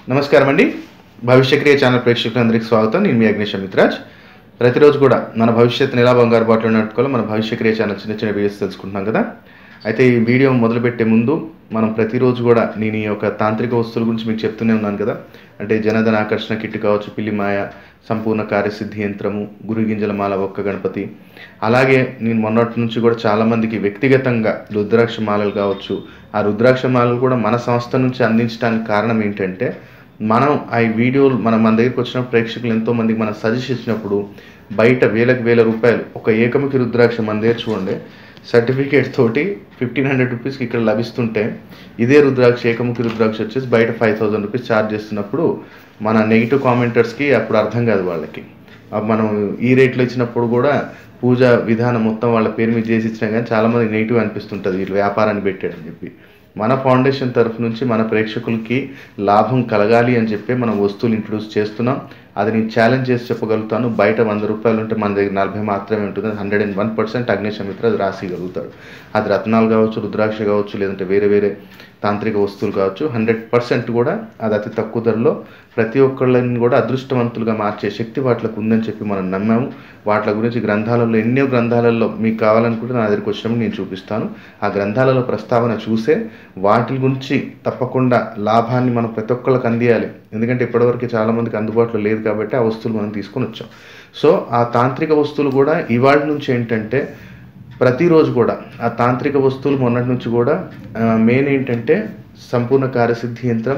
నమస్కారం అండి భవిష్యక్రియ ఛానల్ ప్రేక్షకులందరికీ స్వాగతం నేను మీ అగ్నేష్ మిత్రాజ్ ప్రతిరోజు కూడా మన భవిష్యత్తుని ఎలా బంగారు బాటలో నడుపుకోవాలో మన భవిష్యక్రియ ఛానల్ చిన్న చిన్న వీడియోస్ తెలుసుకుంటున్నాం కదా అయితే ఈ వీడియో మొదలుపెట్టే ముందు మనం ప్రతిరోజు కూడా నేను ఈ యొక్క తాంత్రిక వస్తువుల గురించి మీకు చెప్తూనే ఉన్నాను కదా అంటే జనధన ఆకర్షణ కిట్ కావచ్చు పిల్లి మాయ సంపూర్ణ కార్యసిద్ధి యంత్రము గురుగింజల మాల ఒక్క గణపతి అలాగే నేను మొన్నటి నుంచి కూడా చాలామందికి వ్యక్తిగతంగా రుద్రాక్ష మాలలు కావచ్చు ఆ రుద్రాక్ష మాలలు కూడా మన సంస్థ నుంచి అందించడానికి కారణం ఏంటంటే మనం ఆ వీడియోలు మనం మన దగ్గరికి వచ్చిన ప్రేక్షకులు ఎంతో మందికి మనం సజెస్ట్ ఇచ్చినప్పుడు బయట వేలకు వేల రూపాయలు ఒక ఏకముఖి రుద్రాక్ష మన దగ్గర చూడండి సర్టిఫికేట్ తోటి ఫిఫ్టీన్ హండ్రెడ్ రూపీస్కి ఇక్కడ లభిస్తుంటే ఇదే రుద్రాక్ష ఏకముఖి రుద్రాక్ష వచ్చేసి బయట ఫైవ్ థౌసండ్ రూపీస్ ఛార్జ్ చేస్తున్నప్పుడు మన నెగిటివ్ కామెంటర్స్కి అప్పుడు అర్థం కాదు వాళ్ళకి అప్పుడు మనం ఈ రేట్లో ఇచ్చినప్పుడు కూడా పూజ విధానం మొత్తం వాళ్ళ పేరు మీద చేసి ఇచ్చినా కానీ చాలామంది నెగిటివ్ అనిపిస్తుంటుంది వీళ్ళు వ్యాపారాన్ని పెట్టాడని చెప్పి మన ఫౌండేషన్ తరఫు నుంచి మన ప్రేక్షకులకి లాభం కలగాలి అని చెప్పి మనం వస్తువులు ఇంట్రొడ్యూస్ చేస్తున్నాం అది నేను ఛాలెంజ్ చేసి చెప్పగలుగుతాను బయట వంద రూపాయలు ఉంటే మన దగ్గర నలభై మాత్రమే ఉంటుంది హండ్రెడ్ అండ్ వన్ పర్సెంట్ అగ్నిశమిత్ర అది రాసిగలుగుతాడు అది రత్నాలు కావచ్చు రుద్రాక్ష కావచ్చు లేదంటే వేరే వేరే తాంత్రిక వస్తువులు కావచ్చు హండ్రెడ్ పర్సెంట్ కూడా అది అతి తక్కువ ధరలో ప్రతి ఒక్కళ్ళని కూడా అదృష్టవంతులుగా మార్చే శక్తి వాటికి ఉందని చెప్పి మనం నమ్మాము వాటి గురించి గ్రంథాలలో ఎన్నో గ్రంథాలలో మీకు కావాలనుకుంటే నా దగ్గరికి వచ్చినప్పుడు నేను చూపిస్తాను ఆ గ్రంథాలలో ప్రస్తావన చూసే వాటి గురించి తప్పకుండా లాభాన్ని మనం ప్రతి ఒక్కళ్ళకి అందియాలి ఎందుకంటే ఇప్పటివరకు చాలామందికి అందుబాటులో లేదు కాబట్టి ఆ వస్తువులు మనం తీసుకొని వచ్చాం సో ఆ తాంత్రిక వస్తువులు కూడా ఇవాళ నుంచి ఏంటంటే ప్రతిరోజు కూడా ఆ తాంత్రిక వస్తువులు మొన్నటి నుంచి కూడా మెయిన్ ఏంటంటే సంపూర్ణ కార్యసిద్ధి యంత్రం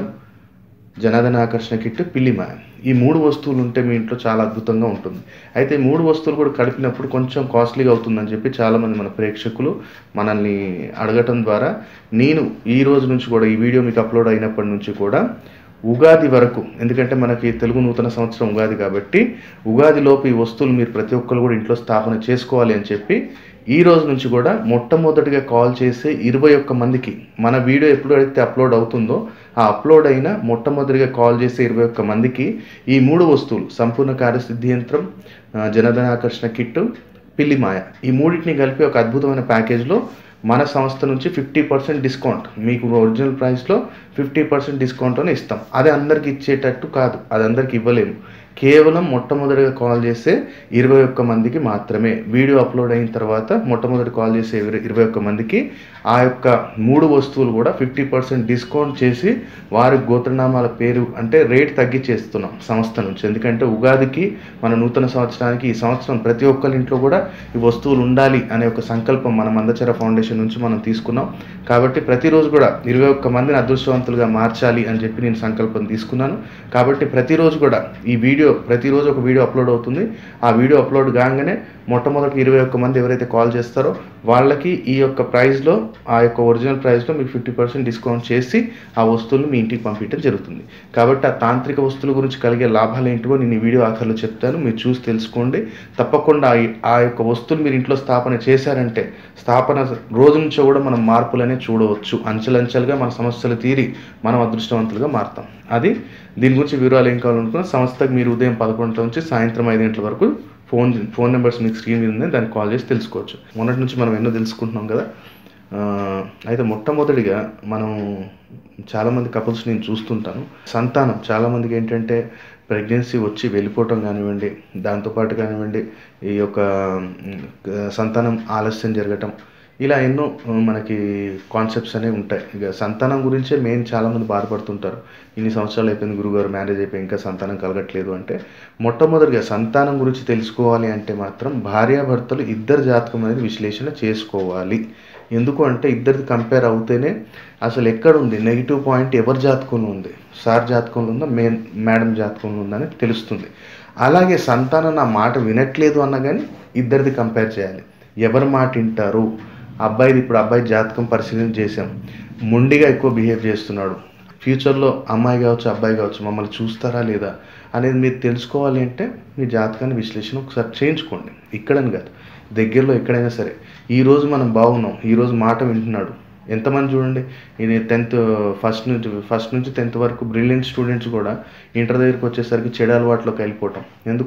జనాదన ఆకర్షణ కిట్ పిల్లిమాయ ఈ మూడు వస్తువులు ఉంటే మీ ఇంట్లో చాలా అద్భుతంగా ఉంటుంది అయితే ఈ మూడు వస్తువులు కూడా కలిపినప్పుడు కొంచెం కాస్ట్లీగా అవుతుందని చెప్పి చాలామంది మన ప్రేక్షకులు మనల్ని అడగటం ద్వారా నేను ఈ రోజు నుంచి కూడా ఈ వీడియో మీకు అప్లోడ్ అయినప్పటి నుంచి కూడా ఉగాది వరకు ఎందుకంటే మనకి తెలుగు నూతన సంవత్సరం ఉగాది కాబట్టి ఉగాది లోపు ఈ వస్తువులు మీరు ప్రతి ఒక్కరు కూడా ఇంట్లో స్థాపన చేసుకోవాలి అని చెప్పి ఈ రోజు నుంచి కూడా మొట్టమొదటిగా కాల్ చేసే ఇరవై ఒక్క మందికి మన వీడియో ఎప్పుడైతే అప్లోడ్ అవుతుందో ఆ అప్లోడ్ అయిన మొట్టమొదటిగా కాల్ చేసే ఇరవై ఒక్క మందికి ఈ మూడు వస్తువులు సంపూర్ణ కార్యసిద్ధి యంత్రం ఆ, జనధన ఆకర్షణ కిట్ పిల్లి మాయ ఈ మూడింటిని కలిపి ఒక అద్భుతమైన ప్యాకేజ్లో మన సంస్థ నుంచి ఫిఫ్టీ పర్సెంట్ డిస్కౌంట్ మీకు ఒరిజినల్ ప్రైస్లో ఫిఫ్టీ పర్సెంట్ డిస్కౌంట్ని ఇస్తాం అది అందరికి ఇచ్చేటట్టు కాదు అది అందరికి ఇవ్వలేము కేవలం మొట్టమొదటిగా కాల్ చేసే ఇరవై ఒక్క మందికి మాత్రమే వీడియో అప్లోడ్ అయిన తర్వాత మొట్టమొదటి కాల్ చేసే ఇరవై ఇరవై ఒక్క మందికి ఆ యొక్క మూడు వస్తువులు కూడా ఫిఫ్టీ పర్సెంట్ డిస్కౌంట్ చేసి వారి గోత్రనామాల పేరు అంటే రేట్ తగ్గించేస్తున్నాం సంస్థ నుంచి ఎందుకంటే ఉగాదికి మన నూతన సంవత్సరానికి ఈ సంవత్సరం ప్రతి ఒక్కరి ఇంట్లో కూడా ఈ వస్తువులు ఉండాలి అనే ఒక సంకల్పం మన మందచర ఫౌండేషన్ నుంచి మనం తీసుకున్నాం కాబట్టి ప్రతిరోజు కూడా ఇరవై ఒక్క మందిని అదృష్టవంతులుగా మార్చాలి అని చెప్పి నేను సంకల్పం తీసుకున్నాను కాబట్టి ప్రతిరోజు కూడా ఈ వీడియో ప్రతిరోజు ఒక వీడియో అప్లోడ్ అవుతుంది ఆ వీడియో అప్లోడ్ కాగానే మొట్టమొదటి ఇరవై ఒక్క మంది ఎవరైతే కాల్ చేస్తారో వాళ్ళకి ఈ యొక్క ప్రైస్లో ఆ యొక్క ఒరిజినల్ ప్రైస్లో మీకు ఫిఫ్టీ పర్సెంట్ డిస్కౌంట్ చేసి ఆ వస్తువులు మీ ఇంటికి పంపించడం జరుగుతుంది కాబట్టి ఆ తాంత్రిక వస్తువుల గురించి కలిగే లాభాలు ఏంటివో నేను ఈ వీడియో ఆఖరిలో చెప్తాను మీరు చూసి తెలుసుకోండి తప్పకుండా ఆ- ఆ యొక్క వస్తువులు మీరు ఇంట్లో స్థాపన చేశారంటే స్థాపన రోజు నుంచో కూడా మనం మార్పులనే చూడవచ్చు అంచెలంచెలుగా మన సమస్యలు తీరి మనం అదృష్టవంతులుగా మారుతాం అది దీని గురించి వివరాలు ఏం కావాలనుకున్నా సంస్థకు మీరు ఉదయం పదకొండు నుంచి సాయంత్రం ఐదు గంటల వరకు ఫోన్ ఫోన్ నెంబర్స్ మీకు స్క్రీన్ మీద ఉంది దానికి కాల్ చేసి తెలుసుకోవచ్చు మొన్నటి నుంచి మనం ఎన్నో తెలుసుకుంటున్నాం కదా ఆ, అయితే మొట్టమొదటిగా మనం చాలామంది కపుల్స్ నేను చూస్తుంటాను సంతానం చాలామందికి ఏంటంటే ప్రెగ్నెన్సీ వచ్చి వెళ్ళిపోవటం కానివ్వండి దాంతోపాటు కానివ్వండి ఈ యొక్క మ్, సంతానం ఆలస్యం జరగటం ఇలా ఎన్నో ఉమ్, మనకి కాన్సెప్ట్స్ అనేవి ఉంటాయి ఇక సంతానం గురించే మెయిన్ చాలామంది బాధపడుతుంటారు ఇన్ని సంవత్సరాలు అయిపోయింది గురుగారు మ్యారేజ్ అయిపోయి ఇంకా సంతానం కలగట్లేదు అంటే మొట్టమొదటిగా సంతానం గురించి తెలుసుకోవాలి అంటే మాత్రం భార్యాభర్తలు ఇద్దరు జాతకం అనేది విశ్లేషణ చేసుకోవాలి ఎందుకు అంటే ఇద్దరిది కంపేర్ అవుతేనే అసలు ఎక్కడుంది నెగిటివ్ పాయింట్ ఎవరి జాతకంలో ఉంది సార్ జాతకంలో ఉందా మే మేడం జాతకంలో ఉందా అని తెలుస్తుంది అలాగే సంతానం నా మాట వినట్లేదు అన్న కానీ ఇద్దరిది కంపేర్ చేయాలి ఎవరి మాట వింటారు అబ్బాయిది ఇప్పుడు అబ్బాయి జాతకం పరిశీలన చేసాం మొండిగా ఎక్కువ బిహేవ్ చేస్తున్నాడు ఫ్యూచర్లో అమ్మాయి కావచ్చు అబ్బాయి కావచ్చు మమ్మల్ని చూస్తారా లేదా అనేది మీరు తెలుసుకోవాలి అంటే మీ జాతకాన్ని విశ్లేషణ ఒకసారి చేయించుకోండి ఇక్కడని కాదు దగ్గరలో ఎక్కడైనా సరే ఈరోజు మనం బాగున్నాం ఈరోజు మాట వింటున్నాడు ఎంతమంది చూడండి ఇది టెన్త్ ఫస్ట్ నుంచి ఫస్ట్ నుంచి టెన్త్ వరకు బ్రిలియంట్ స్టూడెంట్స్ కూడా ఇంటర్ దగ్గరికి వచ్చేసరికి చెడు అలవాట్లోకి వెళ్ళిపోవటం ఎందుకు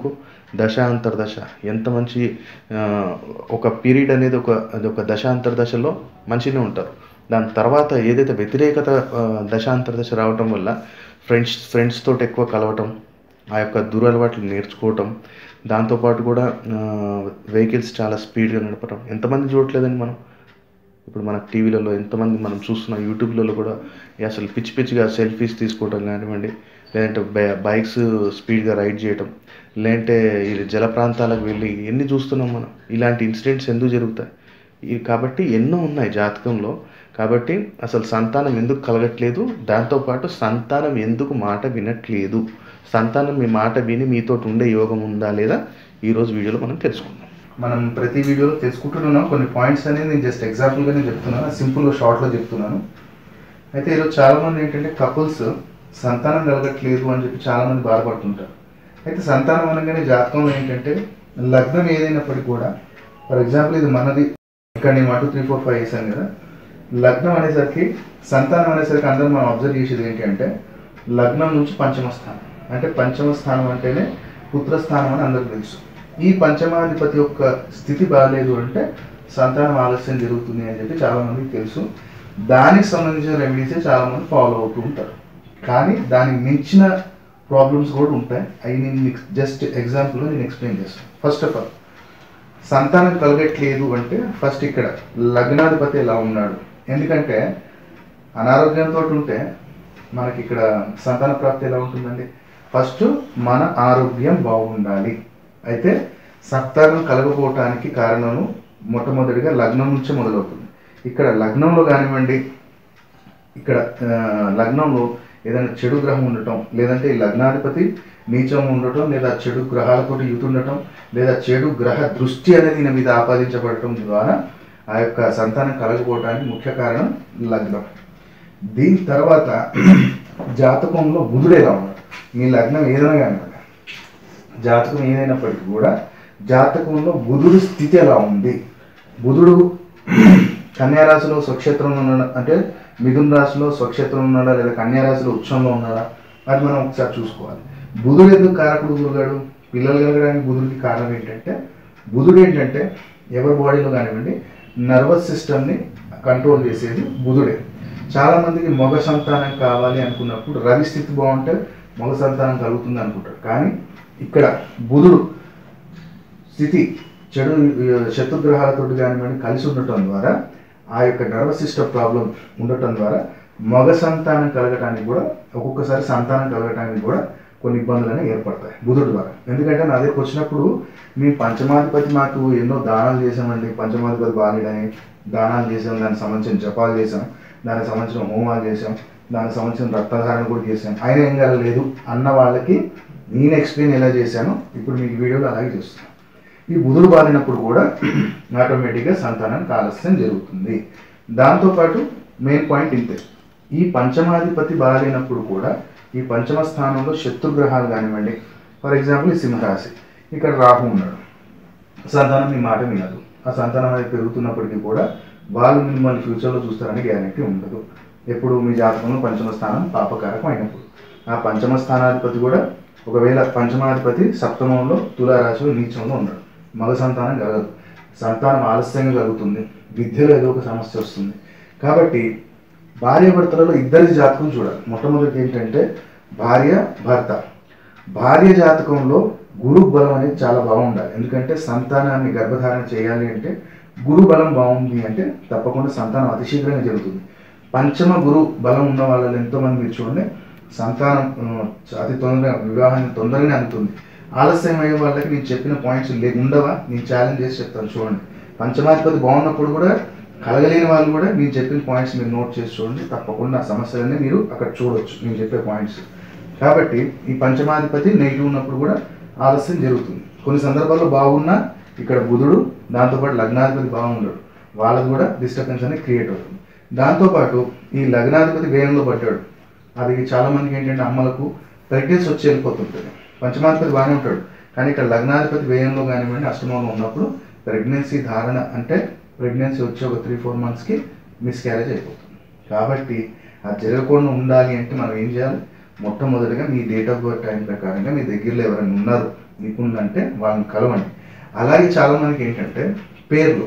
దశ అంతర్దశ ఎంత మంచి ఆ, ఒక పీరియడ్ అనేది ఒక అది ఒక దశ అంతర్దశలో మంచిగానే ఉంటారు దాని తర్వాత ఏదైతే వ్యతిరేకత ఆ, దశ అంతర్దశ రావటం వల్ల ఫ్రెండ్స్ ఫ్రెండ్స్ తోటి ఎక్కువ కలవటం ఆ యొక్క దురలవాట్లు నేర్చుకోవటం దాంతోపాటు కూడా వెహికల్స్ చాలా స్పీడ్గా నడపటం ఎంతమంది చూడట్లేదండి మనం ఇప్పుడు మన టీవీలలో ఎంతమంది మనం చూస్తున్నాం యూట్యూబ్లలో కూడా ఈ అసలు పిచ్చి పిచ్చిగా సెల్ఫీస్ తీసుకోవడం కానివ్వండి లేదంటే బై- బైక్స్ స్పీడ్గా రైడ్ చేయటం లేదంటే ఈ జల ప్రాంతాలకు వెళ్ళి ఎన్ని చూస్తున్నాం మనం ఇలాంటి ఇన్సిడెంట్స్ ఎందుకు జరుగుతాయి ఈ కాబట్టి ఎన్నో ఉన్నాయి జాతకంలో కాబట్టి అసలు సంతానం ఎందుకు కలగట్లేదు దాంతోపాటు సంతానం ఎందుకు మాట వినట్లేదు సంతానం మీ మాట విని మీతో ఉండే యోగం ఉందా లేదా ఈరోజు వీడియోలో మనం తెలుసుకుందాం మనం ప్రతి వీడియోలో తెలుసుకుంటున్నాం కొన్ని పాయింట్స్ అనేది నేను జస్ట్ ఎగ్జాంపుల్గానే చెప్తున్నాను సింపుల్గా షార్ట్లో చెప్తున్నాను అయితే ఈరోజు చాలామంది ఏంటంటే కపుల్స్ సంతానం కలగట్లేదు అని చెప్పి చాలామంది బాధపడుతుంటారు అయితే సంతానం అనగానే జాతకంలో ఏంటంటే లగ్నం ఏదైనప్పటికీ కూడా ఫర్ ఎగ్జాంపుల్ ఇది మనది ఇక్కడ నేను one two three four five వేసాను కదా లగ్నం అనేసరికి సంతానం అనేసరికి అందరూ మనం అబ్జర్వ్ చేసేది ఏంటి అంటే లగ్నం నుంచి పంచమ స్థానం అంటే పంచమ స్థానం అంటేనే పుత్రస్థానం అని అందరికి తెలుసు ఈ పంచమాధిపతి యొక్క స్థితి బాగాలేదు అంటే సంతానం ఆలస్యం జరుగుతుంది అని చెప్పి చాలా మందికి తెలుసు దానికి సంబంధించిన రెమెడీసే చాలా మంది ఫాలో అవుతూ ఉంటారు కానీ దానికి మించిన ప్రాబ్లమ్స్ కూడా ఉంటాయి అవి నేను జస్ట్ ఎగ్జాంపుల్ నేను ఎక్స్ప్లెయిన్ చేస్తాను ఫస్ట్ ఆఫ్ ఆల్ సంతానం కలగట్లేదు అంటే ఫస్ట్ ఇక్కడ లగ్నాధిపతి ఎలా ఉన్నాడు ఎందుకంటే అనారోగ్యంతో ఉంటే మనకి ఇక్కడ సంతాన ప్రాప్తి ఎలా ఉంటుందండి ఫస్ట్ మన ఆరోగ్యం బాగుండాలి అయితే సంతానం కలగకపోవటానికి కారణము మొట్టమొదటిగా లగ్నం నుంచే మొదలవుతుంది ఇక్కడ లగ్నంలో కానివ్వండి ఇక్కడ ఆ, లగ్నంలో ఏదైనా చెడు గ్రహం ఉండటం లేదంటే ఈ లగ్నాధిపతి నీచం ఉండటం లేదా చెడు గ్రహాలతో యుతి ఉండటం లేదా చెడు గ్రహ దృష్టి అనేది ఈయన మీద ఆపాదించబడటం ద్వారా ఆ యొక్క సంతానం కలగకపోవడానికి ముఖ్య కారణం లగ్నం దీని తర్వాత జాతకంలో బుధుడు ఎలా ఉన్నాడు మీ లగ్నం ఏదైనా కానివ్వండి జాతకం ఏదైనప్పటికీ కూడా జాతకంలో బుధుడు స్థితి ఎలా ఉంది బుధుడు కన్యా రాశిలో స్వక్షేత్రంలో ఉన్నాడా అంటే మిథున రాశిలో స్వక్షేత్రంలో ఉన్నాడా లేదా కన్యా రాశిలో ఉత్సవంలో ఉన్నాడా అది మనం ఒకసారి చూసుకోవాలి బుధుడు ఎందుకు కారకుడు గురుగాడు పిల్లలు కలగడానికి బుధుడికి కారణం ఏంటంటే బుధుడు ఏంటంటే ఎవరి బాడీలో కానివ్వండి నర్వస్ సిస్టమ్ని కంట్రోల్ చేసేది బుధుడే చాలా మందికి మగ సంతానం కావాలి అనుకున్నప్పుడు రవి స్థితి బాగుంటే మగ సంతానం కలుగుతుంది అనుకుంటారు కానీ ఇక్కడ బుధుడు స్థితి చెడు ఆ, శత్రుగ్రహాలతో కానివ్వండి కలిసి ఉండటం ద్వారా ఆ యొక్క నర్వస్ సిస్టమ్ ప్రాబ్లం ఉండటం ద్వారా మగ సంతానం కలగటానికి కూడా ఒక్కొక్కసారి సంతానం కలగటానికి కూడా కొన్ని ఇబ్బందులు అనేవి ఏర్పడతాయి బుధుడు ద్వారా ఎందుకంటే నా దగ్గరకు వచ్చినప్పుడు మేము పంచమాధిపతి మాకు ఎన్నో దానాలు చేసామండి పంచమాధిపతి బాలేడని దానాలు చేసాం దానికి సంబంధించిన జపాలు చేసాం దానికి సంబంధించిన హోమాలు చేసాం దానికి సంబంధించిన రక్తధారణ కూడా చేసాం అయినా ఏం కలగలేదు అన్న వాళ్ళకి నేను ఎక్స్ప్లెయిన్ ఎలా చేశానో ఇప్పుడు మీకు వీడియోలో అలాగే చేస్తున్నాను ఈ బుధుడు బాలినప్పుడు కూడా ఆటోమేటిక్గా సంతానానికి ఆలస్యం జరుగుతుంది దాంతోపాటు మెయిన్ పాయింట్ ఇంతే ఈ పంచమాధిపతి బాలినప్పుడు కూడా ఈ పంచమ స్థానంలో శత్రుగ్రహాలు కానివ్వండి ఫర్ ఎగ్జాంపుల్ ఈ సింహరాశి ఇక్కడ రాహు ఉన్నాడు సంతానం మీ మాట వినదు ఆ సంతానం అనేది పెరుగుతున్నప్పటికీ కూడా వాళ్ళు మిమ్మల్ని ఫ్యూచర్లో చూస్తారని గ్యారంటీ ఉండదు ఎప్పుడు మీ జాతకంలో పంచమ స్థానం పాపకారకం అయినప్పుడు ఆ పంచమ స్థానాధిపతి కూడా ఒకవేళ పంచమాధిపతి సప్తమంలో తులారాశిలో నీచంలో ఉన్నాడు మగ సంతానం కలగదు సంతానం ఆలస్యంగా కలుగుతుంది విద్యలో ఏదో ఒక సమస్య వస్తుంది కాబట్టి భార్యాభర్తలలో ఇద్దరి జాతకం చూడాలి మొట్టమొదటి ఏంటంటే భార్య భర్త భార్య జాతకంలో గురు బలం అనేది చాలా బాగుండాలి ఎందుకంటే సంతానాన్ని గర్భధారణ చేయాలి అంటే గురు బలం బాగుంది అంటే తప్పకుండా సంతానం అతి శీఘ్రంగా జరుగుతుంది పంచమ గురు బలం ఉన్న వాళ్ళలో ఎంతోమంది మీరు చూడండి సంతానం ఆ, అతి తొందరగా వివాహాన్ని తొందరగానే అందుతుంది ఆలస్యం అయ్యే వాళ్ళకి నేను చెప్పిన పాయింట్స్ లే ఉండవా నేను ఛాలెంజ్ చేసి చెప్తాను చూడండి పంచమాధిపతి బాగున్నప్పుడు కూడా కలగలేని వాళ్ళు కూడా నేను చెప్పిన పాయింట్స్ మీరు నోట్ చేసి చూడండి తప్పకుండా ఆ సమస్యలన్నీ మీరు అక్కడ చూడొచ్చు నేను చెప్పే పాయింట్స్ కాబట్టి ఈ పంచమాధిపతి నెగిటివ్ ఉన్నప్పుడు కూడా ఆలస్యం జరుగుతుంది కొన్ని సందర్భాల్లో బాగున్నా ఇక్కడ బుధుడు దాంతోపాటు లగ్నాధిపతి బాగుండడు వాళ్ళది కూడా డిస్టర్బెన్స్ అనేది క్రియేట్ అవుతుంది దాంతోపాటు ఈ లగ్నాధిపతి వ్యయంలో పడ్డాడు అది చాలా మందికి ఏంటంటే అమ్మలకు ప్రెగ్నెన్సీ వచ్చి వెళ్ళిపోతుంటుంది పంచమాధిపతి బాగానే ఉంటాడు కానీ ఇక్కడ లగ్నాధిపతి వ్యయంలో కానివ్వండి అష్టమంలో ఉన్నప్పుడు ప్రెగ్నెన్సీ ధారణ అంటే ప్రెగ్నెన్సీ వచ్చి ఒక త్రీ ఫోర్ మంత్స్కి మిస్క్యారేజ్ అయిపోతుంది కాబట్టి అది జరగకుండా ఉండాలి అంటే మనం ఏం చేయాలి మొట్టమొదటిగా మీ డేట్ ఆఫ్ బర్త్ టైం ప్రకారంగా మీ దగ్గరలో ఎవరైనా ఉన్నారు నిపుణులు అంటే వాళ్ళని కలవండి అలాగే చాలా మందికి ఏంటంటే పేర్లు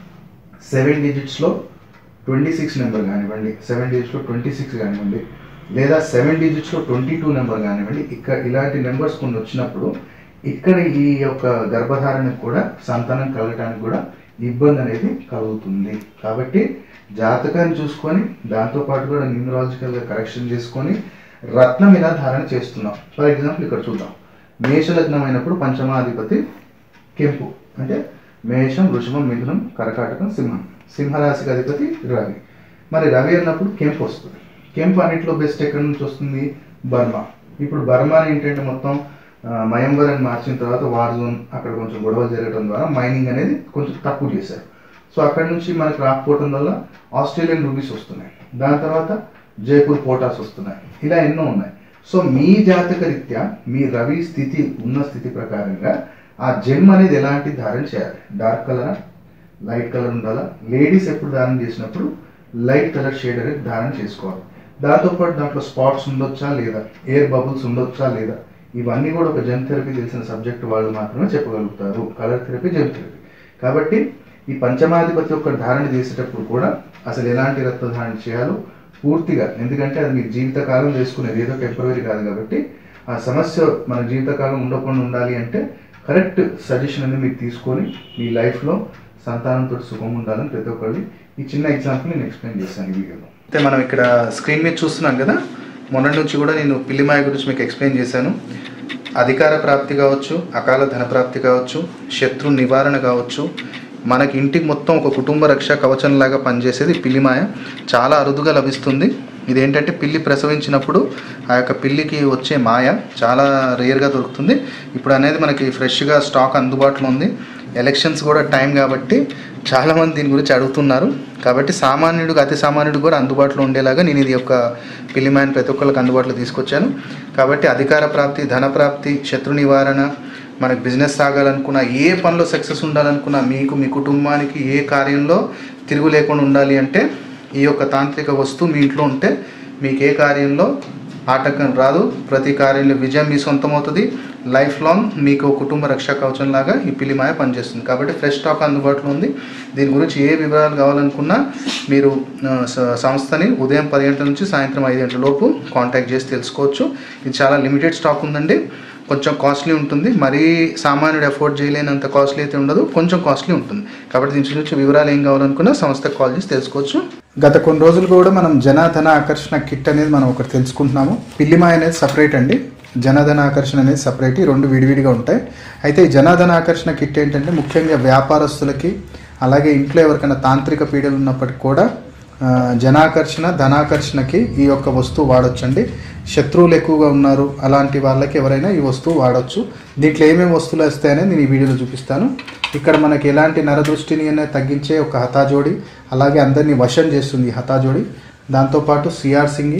సెవెన్ డిజిట్స్లో ట్వంటీ సిక్స్ నెంబర్ కానివ్వండి సెవెన్ డిజిట్స్లో ట్వంటీ సిక్స్ కానివ్వండి లేదా సెవెన్ డిజిట్స్లో ట్వంటీ టూ నెంబర్ కానివ్వండి ఇక్కడ ఇలాంటి నెంబర్స్ కొన్ని వచ్చినప్పుడు ఇక్కడ ఈ యొక్క గర్భధారణకు కూడా సంతానం కలగటానికి కూడా ఇబ్బంది అనేది కలుగుతుంది కాబట్టి జాతకాన్ని చూసుకొని దాంతోపాటు కూడా న్యూమరాలజికల్గా కరెక్షన్ చేసుకొని రత్నం ఇలా ధారణ చేస్తున్నాం ఫర్ ఎగ్జాంపుల్ ఇక్కడ చూద్దాం మేషలగ్నం అయినప్పుడు పంచమాధిపతి కెంపు అంటే మేషం వృషభం మిథునం కర్కాటకం సింహం సింహరాశికి అధిపతి రవి మరి రవి అన్నప్పుడు కెంపు వస్తుంది కెంపు అన్నింటిలో బెస్ట్ ఎక్కడి నుంచి వస్తుంది బర్మా ఇప్పుడు బర్మా ఏంటంటే మొత్తం ఆ, మయంబర్ అని మార్చిన తర్వాత వార్ జోన్ అక్కడ కొంచెం గొడవలు జరగడం ద్వారా మైనింగ్ అనేది కొంచెం తక్కువ చేశారు సో అక్కడ నుంచి మనకు రాకపోవడం వల్ల ఆస్ట్రేలియన్ రూపీస్ వస్తున్నాయి దాని తర్వాత జైపూర్ పోటాస్ వస్తున్నాయి ఇలా ఎన్నో ఉన్నాయి సో మీ జాతక రీత్యా మీ రవి స్థితి ఉన్న స్థితి ప్రకారంగా ఆ జెమ్ అనేది ఎలాంటి ధారణ చేయాలి డార్క్ కలరా లైట్ కలర్ ఉండాలా లేడీస్ ఎప్పుడు ధారణ చేసినప్పుడు లైట్ కలర్ షేడ్ అనేది ధారణ చేసుకోవాలి దాంతోపాటు దాంట్లో స్పాట్స్ ఉండొచ్చా లేదా ఎయిర్ బబుల్స్ ఉండొచ్చా లేదా ఇవన్నీ కూడా ఒక జెమ్ థెరపీ తెలిసిన సబ్జెక్ట్ వాళ్ళు మాత్రమే చెప్పగలుగుతారు కలర్ థెరపీ జెమ్ థెరపీ కాబట్టి ఈ పంచమాధిపతి యొక్క ధారణ చేసేటప్పుడు కూడా అసలు ఎలాంటి రక్త ధారణ చేయాలో పూర్తిగా ఎందుకంటే అది మీ జీవితకాలం చేసుకునేది ఏదో టెంపరీ కాదు కాబట్టి ఆ సమస్య మన జీవితకాలం ఉండకుండా ఉండాలి అంటే కరెక్ట్ సజెషన్ అనేది మీరు తీసుకొని మీ లైఫ్లో సంతానంతో సుఖంగా ఉండాలని ప్రతి ఒక్కరిని ఈ చిన్న ఎగ్జాంపుల్ నేను ఎక్స్ప్లెయిన్ చేశాను ఈ వీడియోలో అయితే మనం ఇక్కడ స్క్రీన్ మీద చూస్తున్నాం కదా మొన్నటి నుంచి కూడా నేను పిల్లిమాయ గురించి మీకు ఎక్స్ప్లెయిన్ చేశాను అధికార ప్రాప్తి కావచ్చు అకాల ధన ప్రాప్తి కావచ్చు శత్రు నివారణ కావచ్చు మనకి ఇంటికి మొత్తం ఒక కుటుంబ రక్ష కవచంలాగా పనిచేసేది పిల్లిమాయ చాలా అరుదుగా లభిస్తుంది ఇదేంటంటే పిల్లి ప్రసవించినప్పుడు ఆ యొక్క పిల్లికి వచ్చే మాయ చాలా రేర్గా దొరుకుతుంది ఇప్పుడు అనేది మనకి ఫ్రెష్గా స్టాక్ అందుబాటులో ఉంది ఎలక్షన్స్ కూడా టైం కాబట్టి చాలామంది దీని గురించి అడుగుతున్నారు కాబట్టి సామాన్యుడికి అతి సామాన్యుడికి కూడా అందుబాటులో ఉండేలాగా నేను ఇది యొక్క పిల్లిమాయని ప్రతి ఒక్కరికి అందుబాటులో తీసుకొచ్చాను కాబట్టి అధికార ప్రాప్తి ధన ప్రాప్తి శత్రు నివారణ మనకి బిజినెస్ సాగాలనుకున్నా ఏ పనిలో సక్సెస్ ఉండాలనుకున్నా మీకు మీ కుటుంబానికి ఏ కార్యంలో తిరుగు లేకుండా ఉండాలి అంటే ఈ యొక్క తాంత్రిక వస్తువు మీ ఇంట్లో ఉంటే మీకు ఏ కార్యంలో ఆటంకం రాదు ప్రతి కార్యంలో విజయం మీ సొంతం అవుతుంది లైఫ్ లాంగ్ మీకు కుటుంబ రక్షా కవచం లాగా ఈ పిల్లిమాయ పనిచేస్తుంది కాబట్టి ఫ్రెష్ స్టాక్ అందుబాటులో ఉంది దీని గురించి ఏ వివరాలు కావాలనుకున్నా మీరు ఆ, స- సంస్థని ఉదయం పది గంటల నుంచి సాయంత్రం ఐదు గంటల లోపు కాంటాక్ట్ చేసి తెలుసుకోవచ్చు ఇది చాలా లిమిటెడ్ స్టాక్ ఉందండి కొంచెం కాస్ట్లీ ఉంటుంది మరీ సామాన్యుడు అఫోర్డ్ చేయలేనంత కాస్ట్లీ అయితే ఉండదు కొంచెం కాస్ట్లీ ఉంటుంది కాబట్టి దీని గురించి వివరాలు ఏం కావాలనుకున్నా సంస్థకు కాల్ చేసి తెలుసుకోవచ్చు గత కొన్ని రోజులు కూడా మనం జనాధన ఆకర్షణ కిట్ అనేది మనం ఒకటి తెలుసుకుంటున్నాము పిల్లిమాయ అనేది సపరేట్ అండి జనాధన ఆకర్షణ అనేది సపరేట్ ఈ రెండు విడివిడిగా ఉంటాయి అయితే ఈ జనాధన ఆకర్షణ కిట్ ఏంటంటే ముఖ్యంగా వ్యాపారస్తులకి అలాగే ఇంట్లో ఎవరికైనా తాంత్రిక పీడలు ఉన్నప్పటికీ కూడా ఆ, జనాకర్షణ ధనాకర్షణకి ఈ యొక్క వస్తువు వాడొచ్చండి శత్రువులు ఎక్కువగా ఉన్నారు అలాంటి వాళ్ళకి ఎవరైనా ఈ వస్తువు వాడొచ్చు దీంట్లో ఏమేమి వస్తువులు వస్తాయనేది నేను ఈ వీడియోలో చూపిస్తాను ఇక్కడ మనకి ఎలాంటి నరదృష్టిని అనేది తగ్గించే ఒక హతాజోడి అలాగే అందరినీ వశం చేస్తుంది ఈ హతాజోడి దాంతోపాటు సిఆర్ సింగి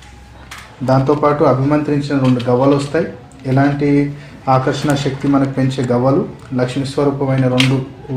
దాంతోపాటు అభిమంత్రించిన రెండు గవ్వలు వస్తాయి ఎలాంటి ఆకర్షణ శక్తి మనకు పెంచే గవ్వలు లక్ష్మీ స్వరూపమైన రెండు ఊ,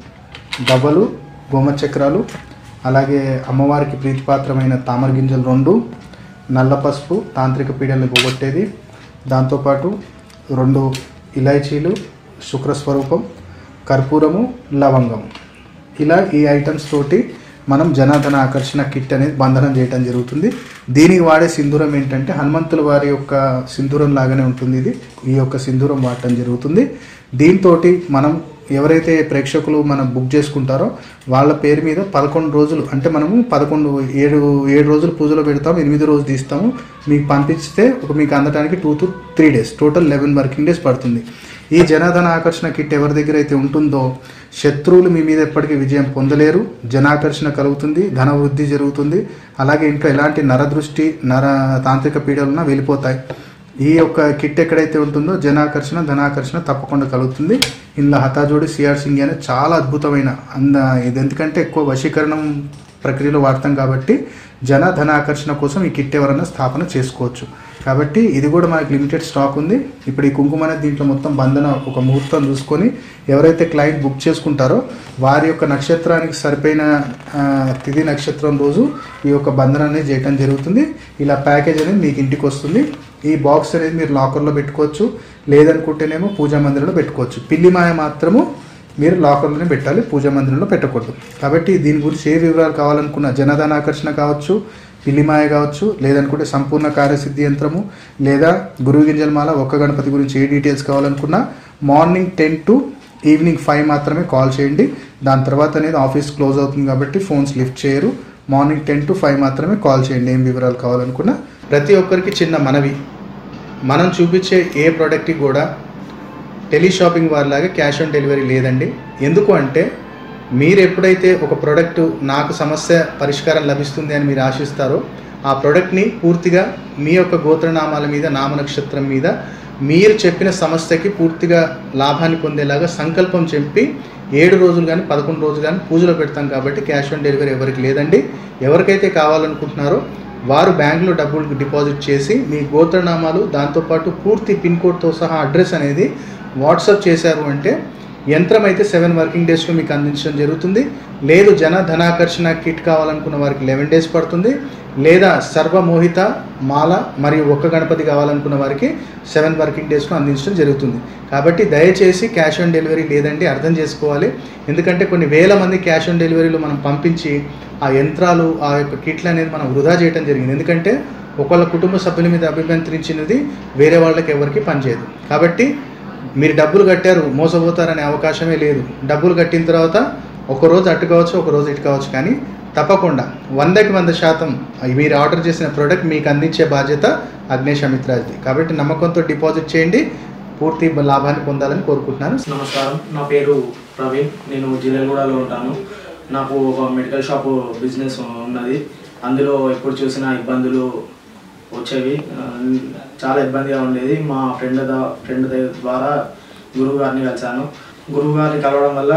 గవ్వలు గోమచక్రాలు అలాగే అమ్మవారికి ప్రీతిపాత్రమైన తామర గింజలు రెండు నల్ల పసుపు తాంత్రిక పీడల్ని పోగొట్టేది దాంతోపాటు రెండు ఇలాచీలు శుక్రస్వరూపం కర్పూరము లవంగం ఇలా ఈ ఐటమ్స్ తోటి మనం జనాధన ఆకర్షణ కిట్ అనేది బంధనం చేయడం జరుగుతుంది దీనికి వాడే సింధూరం ఏంటంటే హనుమంతుల వారి యొక్క సింధూరం లాగానే ఉంటుంది ఇది ఈ యొక్క సింధూరం వాడటం జరుగుతుంది దీంతో మనం ఎవరైతే ప్రేక్షకులు మనం బుక్ చేసుకుంటారో వాళ్ళ పేరు మీద పదకొండు రోజులు అంటే మనము పదకొండు ఏడు ఏడు రోజులు పూజలో పెడతాము ఎనిమిది రోజు తీస్తాము మీకు పంపిస్తే ఒక మీకు అందడానికి two to three days total eleven working days పడుతుంది ఈ జనాధన ఆకర్షణ కిట్ ఎవరి దగ్గర అయితే ఉంటుందో శత్రువులు మీ మీద ఎప్పటికీ విజయం పొందలేరు జనాకర్షణ కలుగుతుంది ధన వృద్ధి జరుగుతుంది అలాగే ఇంట్లో ఎలాంటి నరదృష్టి నర తాంత్రిక పీడలున్నా వెళ్ళిపోతాయి ఈ యొక్క కిట్ ఎక్కడైతే ఉంటుందో జనాకర్షణ ధనాకర్షణ తప్పకుండా కలుగుతుంది ఇందులో హతాజోడి సిఆర్ సింగ్ అనేది చాలా అద్భుతమైన అంద ఇది ఎందుకంటే ఎక్కువ వశీకరణం ప్రక్రియలో వాడతాం కాబట్టి జన ధనాకర్షణ కోసం ఈ కిట్ ఎవరైనా స్థాపన చేసుకోవచ్చు కాబట్టి ఇది కూడా మనకి లిమిటెడ్ స్టాక్ ఉంది ఇప్పుడు ఈ కుంకుమ అనేది దీంట్లో మొత్తం బంధన ఒక ముహూర్తం చూసుకొని ఎవరైతే క్లయింట్ బుక్ చేసుకుంటారో వారి యొక్క నక్షత్రానికి సరిపోయిన ఆ, తిథి నక్షత్రం రోజు ఈ యొక్క బంధన అనేది చేయడం జరుగుతుంది ఇలా ప్యాకేజ్ అనేది మీకు ఇంటికి వస్తుంది ఈ బాక్స్ అనేది మీరు లాకర్లో పెట్టుకోవచ్చు లేదనుకుంటేనేమో పూజా మందిరంలో పెట్టుకోవచ్చు పిల్లిమాయ మాత్రము మీరు లాకర్లోనే పెట్టాలి పూజా మందిరంలో పెట్టకూడదు కాబట్టి దీని గురించి ఏ వివరాలు కావాలనుకున్న జనధన ఆకర్షణ కావచ్చు పిల్లిమాయ కావచ్చు లేదనుకుంటే సంపూర్ణ కార్యసిద్ధి యంత్రము లేదా గురువు గింజల మాల ఒక్క గణపతి గురించి ఏ డీటెయిల్స్ కావాలనుకున్నా morning ten to evening five మాత్రమే కాల్ చేయండి దాని తర్వాత అనేది ఆఫీస్ క్లోజ్ అవుతుంది కాబట్టి ఫోన్స్ లిఫ్ట్ చేయరు మార్నింగ్ టెన్ టు ఫైవ్ మాత్రమే కాల్ చేయండి ఏం వివరాలు కావాలనుకున్నా ప్రతి ఒక్కరికి చిన్న మనవి మనం చూపించే ఏ ప్రోడక్ట్కి కూడా టెలి షాపింగ్ వారిలాగా క్యాష్ ఆన్ డెలివరీ లేదండి ఎందుకు అంటే మీరు ఎప్పుడైతే ఒక ప్రోడక్ట్ నాకు సమస్య పరిష్కారం లభిస్తుంది అని మీరు ఆశిస్తారో ఆ ప్రోడక్ట్ని పూర్తిగా మీ యొక్క గోత్రనామాల మీద నామ నక్షత్రం మీద మీరు చెప్పిన సమస్యకి పూర్తిగా లాభాన్ని పొందేలాగా సంకల్పం చెప్పి ఏడు రోజులు కానీ పదకొండు రోజులు కానీ పూజలో పెడతాం కాబట్టి క్యాష్ ఆన్ డెలివరీ ఎవరికి లేదండి ఎవరికైతే కావాలనుకుంటున్నారో వారు బ్యాంకులో డబ్బులు డిపాజిట్ చేసి మీ గోత్రనామాలు దాంతోపాటు పూర్తి పిన్ కోడ్తో సహా అడ్రస్ అనేది వాట్సాప్ చేశారు అంటే యంత్రం అయితే సెవెన్ వర్కింగ్ డేస్లో మీకు అందించడం జరుగుతుంది లేదు జన ధనాకర్షణ కిట్ కావాలనుకున్న వారికి లెవెన్ డేస్ పడుతుంది లేదా సర్వమోహిత మాల మరియు ఒక్క గణపతి కావాలనుకున్న వారికి సెవెన్ వర్కింగ్ డేస్లో అందించడం జరుగుతుంది కాబట్టి దయచేసి క్యాష్ ఆన్ డెలివరీ లేదండి అర్థం చేసుకోవాలి ఎందుకంటే కొన్ని వేల మంది క్యాష్ ఆన్ డెలివరీలో మనం పంపించి ఆ యంత్రాలు ఆ యొక్క కిట్లు అనేది మనం వృధా చేయడం జరిగింది ఎందుకంటే ఒకళ్ళ కుటుంబ సభ్యుల మీద అభిమంత్రించినది వేరే వాళ్ళకి ఎవరికి పనిచేయదు కాబట్టి మీరు డబ్బులు కట్టారు మోసపోతారనే అవకాశమే లేదు డబ్బులు కట్టిన తర్వాత ఒక రోజు అటు కావచ్చు ఒక రోజు ఇటు కావచ్చు కానీ తప్పకుండా వందకి వంద శాతం మీరు ఆర్డర్ చేసిన ప్రోడక్ట్ మీకు అందించే బాధ్యత అగ్నేష్ అమిత్రాజ్ది కాబట్టి నమ్మకంతో డిపాజిట్ చేయండి పూర్తి లాభాన్ని పొందాలని కోరుకుంటున్నాను నమస్కారం నా పేరు ప్రవీణ్ నేను జిల్లెలగూడలో ఉంటాను నాకు ఒక మెడికల్ షాప్ బిజినెస్ ఉన్నది అందులో ఎప్పుడు చూసినా ఇబ్బందులు వచ్చేవి ఆ, చాలా ఇబ్బందిగా ఉండేది మా ఫ్రెండ్ ద ఫ్రెండ్ ద- ద్వారా గురువు గారిని కలిశాను గురువు గారిని కలవడం వల్ల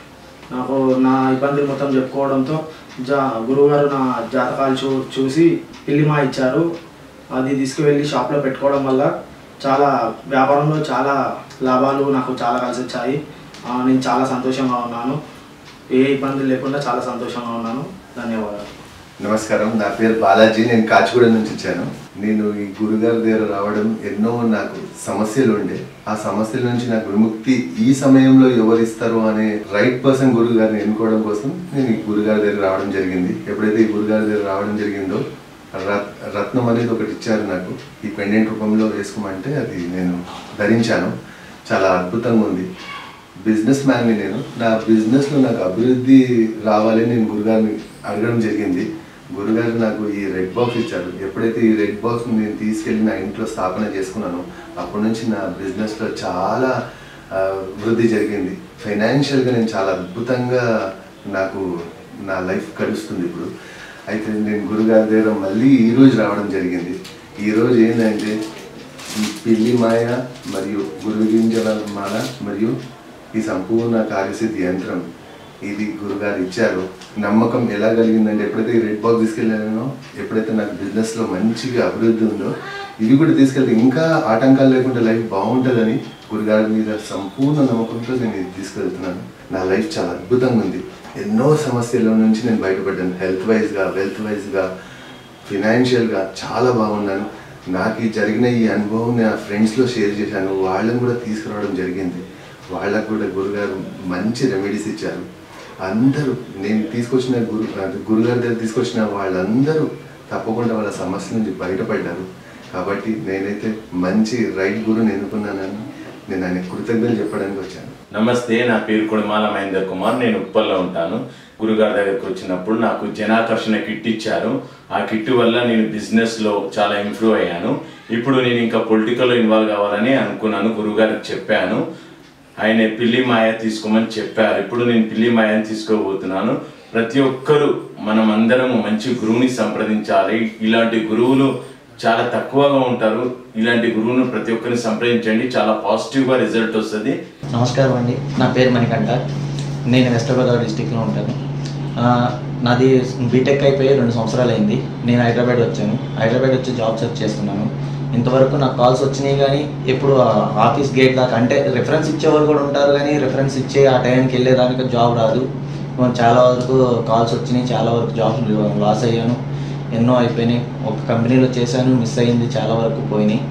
నాకు నా ఇబ్బందులు మొత్తం చెప్పుకోవడంతో జా గురువుగారు నా జాతకాలు చూ చూసి పిల్లిమా ఇచ్చారు అది తీసుకువెళ్ళి షాప్లో పెట్టుకోవడం వల్ల చాలా వ్యాపారంలో చాలా లాభాలు నాకు చాలా కలిసి వచ్చాయి ఆ, నేను చాలా సంతోషంగా ఉన్నాను ఏ ఇబ్బందులు లేకుండా చాలా సంతోషంగా ఉన్నాను ధన్యవాదాలు నమస్కారం నా పేరు బాలాజీ నేను కాచిగూడ నుంచి వచ్చాను నేను ఈ గురుగారి దగ్గర రావడం ఎన్నో నాకు సమస్యలు ఉండే ఆ సమస్యల నుంచి నాకు విముక్తి ఈ సమయంలో ఎవరు ఇస్తారు అనే రైట్ పర్సన్ గురువు గారిని ఎన్నుకోవడం కోసం నేను ఈ గురుగారి దగ్గర రావడం జరిగింది ఎప్పుడైతే ఈ గురుగారి దగ్గర రావడం జరిగిందో రత్- రత్నం అనేది ఒకటి ఇచ్చారు నాకు ఈ పెండెంట్ రూపంలో వేసుకోమంటే అది నేను ధరించాను చాలా అద్భుతంగా ఉంది బిజినెస్ మ్యాన్ని నేను నా బిజినెస్లో నాకు అభివృద్ధి రావాలని నేను గురుగారిని అడగడం జరిగింది గురుగారు నాకు ఈ రెడ్ బాక్స్ ఇచ్చారు ఎప్పుడైతే ఈ రెడ్ బాక్స్ నేను తీసుకెళ్ళి నా ఇంట్లో స్థాపన చేసుకున్నానో అప్పటి నుంచి నా బిజినెస్లో చాలా ఆ, వృద్ధి జరిగింది ఫైనాన్షియల్గా నేను చాలా అద్భుతంగా నాకు నా లైఫ్ గడుస్తుంది ఇప్పుడు అయితే నేను గురుగారి దగ్గర మళ్ళీ ఈ రోజు రావడం జరిగింది ఈ రోజు ఏంటంటే ఈ పిల్లి మాయ మరియు గురువు గింజల మాల మరియు ఈ సంపూర్ణ కార్యసిద్ధి యంత్రం ఇది గురుగారు ఇచ్చారు నమ్మకం ఎలా కలిగిందంటే ఎప్పుడైతే ఈ రెడ్ బాక్స్ తీసుకెళ్ళానో ఎప్పుడైతే నాకు బిజినెస్లో మంచిగా అభివృద్ధి ఉందో ఇవి కూడా తీసుకెళ్తే ఇంకా ఆటంకాలు లేకుండా లైఫ్ బాగుంటుందని గురుగారి మీద సంపూర్ణ నమ్మకంతో నేను ఇది తీసుకెళ్తున్నాను నా లైఫ్ చాలా అద్భుతంగా ఉంది ఎన్నో సమస్యల నుంచి నేను బయటపడ్డాను హెల్త్ వైజ్గా వెల్త్ వైజ్గా ఫినాన్షియల్గా చాలా బాగున్నాను నాకు ఈ జరిగిన ఈ అనుభవం నా ఫ్రెండ్స్లో షేర్ చేశాను వాళ్ళని కూడా తీసుకురావడం జరిగింది వాళ్ళకు కూడా గురుగారు మంచి రెమెడీస్ ఇచ్చారు అందరూ నేను తీసుకొచ్చిన గురు అది గురుగారి దగ్గర తీసుకొచ్చిన వాళ్ళందరూ తప్పకుండా వాళ్ళ సమస్య నుంచి బయటపడ్డారు కాబట్టి నేనైతే మంచి రైట్ గురుని ఎన్నుకున్నానని నేను ఆయన కృతజ్ఞతలు చెప్పడానికి వచ్చాను నమస్తే నా పేరు కొడిమాల మహేందర్ కుమార్ నేను ఉప్పల్లో ఉంటాను గురుగారి దగ్గరికి వచ్చినప్పుడు నాకు జనాకర్షణ కిట్ ఇచ్చారు ఆ కిట్ వల్ల నేను బిజినెస్ లో చాలా ఇంప్రూవ్ అయ్యాను ఇప్పుడు నేను ఇంకా పొలిటికల్ ఇన్వాల్వ్ కావాలని అనుకున్నాను గురుగారికి చెప్పాను ఆయన పిల్లి మాయ తీసుకోమని చెప్పారు ఇప్పుడు నేను పిల్లి మాయని తీసుకోబోతున్నాను ప్రతి ఒక్కరూ మనం అందరము మంచి గురువుని సంప్రదించాలి ఇలాంటి గురువులు చాలా తక్కువగా ఉంటారు ఇలాంటి గురువును ప్రతి ఒక్కరిని సంప్రదించండి చాలా పాజిటివ్గా రిజల్ట్ వస్తుంది నమస్కారం అండి నా పేరు మణికంఠ నేను వెస్ట్ గోదావరి డిస్టిక్లో ఉంటాను ఆ, నాది బీటెక్ అయిపోయి రెండు సంవత్సరాలు అయింది నేను హైదరాబాద్ వచ్చాను హైదరాబాద్ వచ్చి జాబ్ సెర్చ్ చేస్తున్నాను ఇంతవరకు నాకు కాల్స్ వచ్చినాయి కానీ ఎప్పుడు ఆ ఆఫీస్ గేట్ దాకా అంటే రిఫరెన్స్ ఇచ్చేవారు కూడా ఉంటారు కానీ రిఫరెన్స్ ఇచ్చే ఆ టైంకి వెళ్ళేదానికి జాబ్ రాదు చాలా వరకు కాల్స్ వచ్చినాయి చాలా వరకు జాబ్స్ లాస్ అయ్యాను ఎన్నో అయిపోయినాయి ఒక కంపెనీలో చేశాను మిస్ అయింది చాలా వరకు పోయినాయి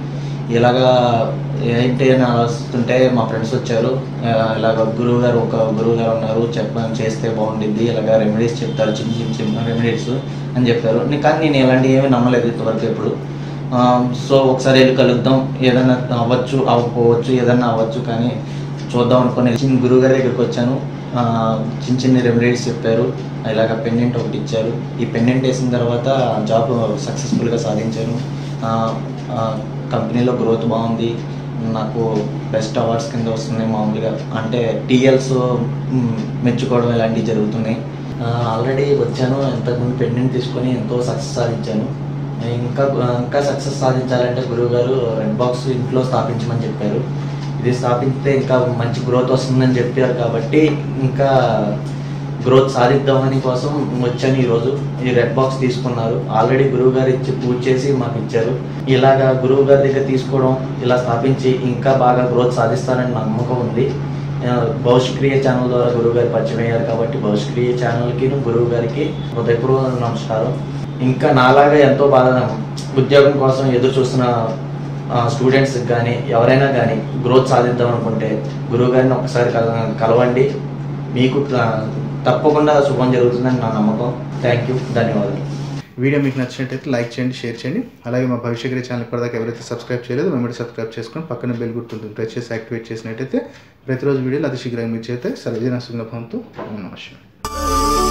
ఇలాగా ఏంటి అని ఆలోచిస్తుంటే మా ఫ్రెండ్స్ వచ్చారు ఆ, ఇలాగ గురువు గారు ఒక గురువు గారు ఉన్నారు చెప్పని చేస్తే బాగుంటుంది ఇలాగ రెమెడీస్ చెప్తారు చిన్న చిన్న చిన్న రెమెడీస్ అని చెప్పారు నీ- కానీ నేను ఇలాంటివి ఏమీ నమ్మలేదు ఇంతవరకు ఎప్పుడు ఆ, సో ఒకసారి వెళ్ళి కలుద్దాం ఏదైనా అవ్వచ్చు అవ్వకపోవచ్చు ఏదైనా అవ్వచ్చు కానీ చూద్దాం అనుకుని చిన్న గురువు గారి దగ్గరికి వచ్చాను ఆ, చిన్న చిన్న రెమెడీస్ చెప్పారు ఇలాగ పెండెంట్ ఒకటి ఇచ్చారు ఈ పెండెంట్ వేసిన తర్వాత జాబ్ సక్సెస్ఫుల్గా సాధించాను ఆ, ఆ, కంపెనీలో గ్రోత్ బాగుంది నాకు బెస్ట్ అవార్డ్స్ కింద వస్తున్నాయి మామూలుగా అంటే టీఎల్స్ మెచ్చుకోవడం ఇలాంటివి జరుగుతున్నాయి ఆల్రెడీ వచ్చాను ఇంతకుముందు పెండెంట్ తీసుకొని ఎంతో సక్సెస్ సాధించాను ఇంకా ఇంకా సక్సెస్ సాధించాలంటే గురువు గారు రెడ్ బాక్స్ ఇంట్లో స్థాపించమని చెప్పారు ఇది స్థాపిస్తే ఇంకా మంచి గ్రోత్ వస్తుందని చెప్పారు కాబట్టి ఇంకా గ్రోత్ సాధిద్దామని కోసం వచ్చాను ఈరోజు ఈ రెడ్ బాక్స్ తీసుకున్నారు ఆల్రెడీ గురువు గారు ఇచ్చి పూజ చేసి మాకు ఇచ్చారు ఇలాగా గురువు గారి దగ్గర తీసుకోవడం ఇలా స్థాపించి ఇంకా బాగా గ్రోత్ సాధిస్తానని నమ్మకం ఉంది ఆ, భవిష్క్రియ ఛానల్ ద్వారా గురువు గారు పరిచయం అయ్యారు కాబట్టి భవిష్క్రియ ఛానల్కి గురువు గారికి హృదయపూర్వక నమస్కారం ఇంకా నాలాగా ఎంతో బాగా ఉద్యోగం కోసం ఎదురు చూస్తున్న స్టూడెంట్స్ కానీ ఎవరైనా కానీ గ్రోత్ సాధిద్దాం అనుకుంటే గురువు గారిని ఒకసారి కల- కలవండి మీకు ఆ, తప్పకుండా శుభం జరుగుతుందని నా నమ్మకం థ్యాంక్ యూ ధన్యవాదాలు వీడియో మీకు నచ్చినట్టయితే లైక్ చేయండి షేర్ చేయండి అలాగే మా భవిష్యత్ ఛానల్ ఇప్పటిదాకా ఎవరైతే సబ్స్క్రైబ్ చేయలేదు వెంబడి సబ్స్క్రైబ్ చేసుకొని పక్కన బెల్ గుర్తుంటుంది ప్రెస్ చేసి యాక్టివేట్ చేసినట్టయితే ప్రతిరోజు వీడియోలు అతి శీఘ్రంగా మీరు చేస్తే సర్వజన సుఖభవంతో నమస్కారం